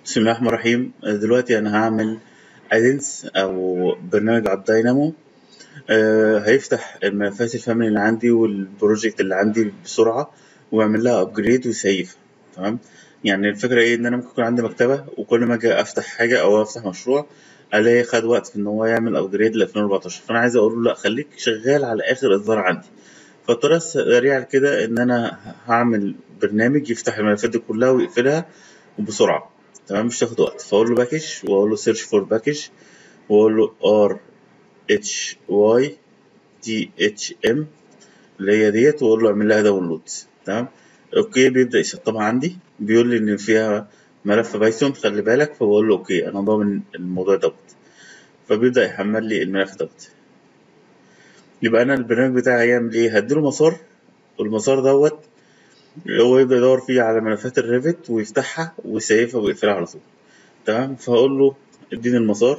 بسم الله الرحمن الرحيم دلوقتي انا هعمل ادنس او برنامج على الداينامو آه، هيفتح الملفات الفاميلي اللي عندي والبروجكت اللي عندي بسرعه ويعمل لها ابجريد ويسيف تمام يعني الفكره ايه ان انا ممكن يكون عندي مكتبه وكل ما اجي افتح حاجه او افتح مشروع الاقي خد وقت في ان هو يعمل ابجريد ل 2014 فانا عايز اقول له لا خليك شغال على اخر اصدار عندي فالطريقه السريعه كده ان انا هعمل برنامج يفتح الملفات دي كلها ويقفلها وبسرعه تمام مش تاخد وقت فاقول له باكج واقول له سيرش فور باكج واقول له ار اتش واي تي اتش ام اللي هي ديت واقول له اعمل لها داونلود تمام اوكي بيبدا يسطبها عندي بيقول لي ان فيها ملف بايثون خلي بالك فبقول له اوكي انا ضامن الموضوع دوت فبيبدا يحمل لي الملف دوت يبقى انا البرنامج بتاعي هيعمل ايه هديله مسار والمسار دوت هو يبدأ يدور فيه على ملفات الريفت ويفتحها ويسيفها ويقفلها على طول تمام فهقول له اديني المسار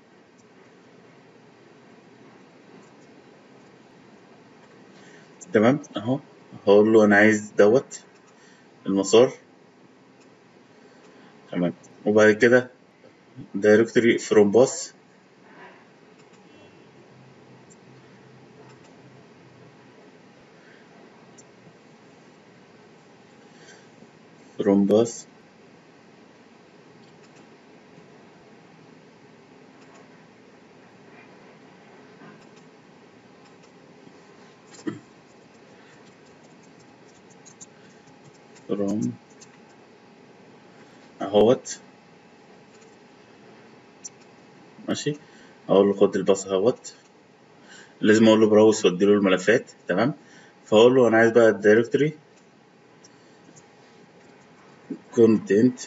تمام اهو هقول له انا عايز دوت المسار تمام وبعد كده دايركتوري فروم باس فروم باس فروم اهوت ماشي اقول له خد الباص اهوت لازم اقول له براوس واديله الملفات تمام فاقول له انا عايز بقى الدايركتوري كونتنت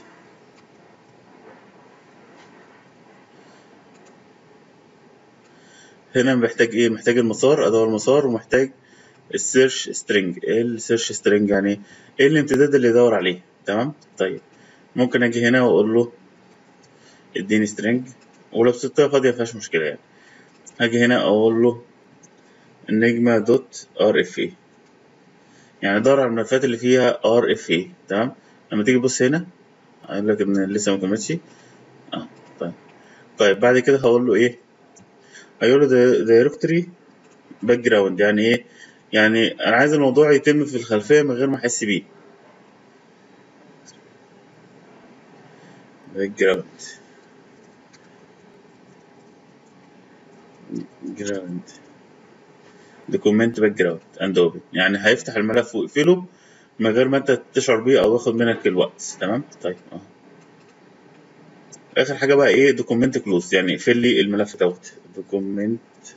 هنا محتاج ايه محتاج المسار ادور المسار ومحتاج السيرش سترينج ايه السيرش سترينج يعني ايه الامتداد اللي يدور عليه تمام طيب ممكن اجي هنا واقول له اديني سترينج ولو سبتها فاضيه مفيهاش مشكله يعني هاجي هنا اقول له النجمه دوت ار اف اي يعني دور على الملفات اللي فيها ار اف اي تمام لما تيجي تبص هنا هيقول لك ان لسه ما كملتش اه طيب طيب بعد كده هقول له ايه هيقول له دايركتوري باك جراوند يعني ايه يعني انا عايز الموضوع يتم في الخلفيه من غير ما احس بيه باك جراوند جراوند دوكيمنت باك جراوند اند اوبن يعني هيفتح الملف ويقفله من غير ما انت تشعر بيه او ياخد منك الوقت تمام طيب اه اخر حاجه بقى ايه دوكيمنت كلوز يعني اقفل لي الملف دوت دوكيمنت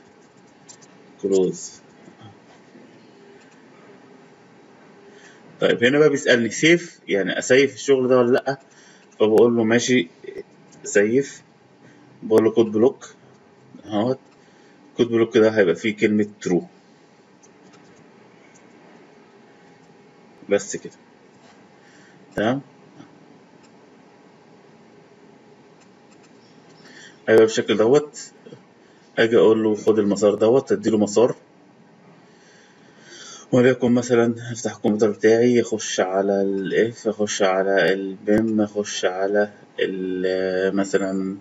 كلوز طيب هنا بقى بيسالني سيف يعني اسيف الشغل ده ولا لا فبقول له ماشي سيف بقول له كود بلوك اهوت كود بلوك ده هيبقى فيه كلمه ترو بس كده تمام هيبقى بالشكل دوت اجي اقول له خد المسار دوت اديله مسار وليكن مثلا افتح الكمبيوتر بتاعي اخش على الاف اخش على البيم اخش على مثلا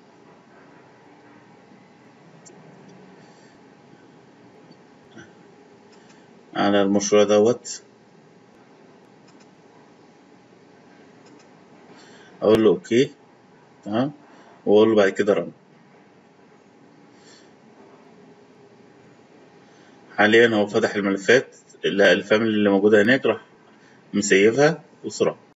على المشروع دوت اقول له اوكي تمام واقول له بعد كده رن حاليا هو فتح الملفات الفاميلي اللي موجوده هناك راح مسيفها بسرعه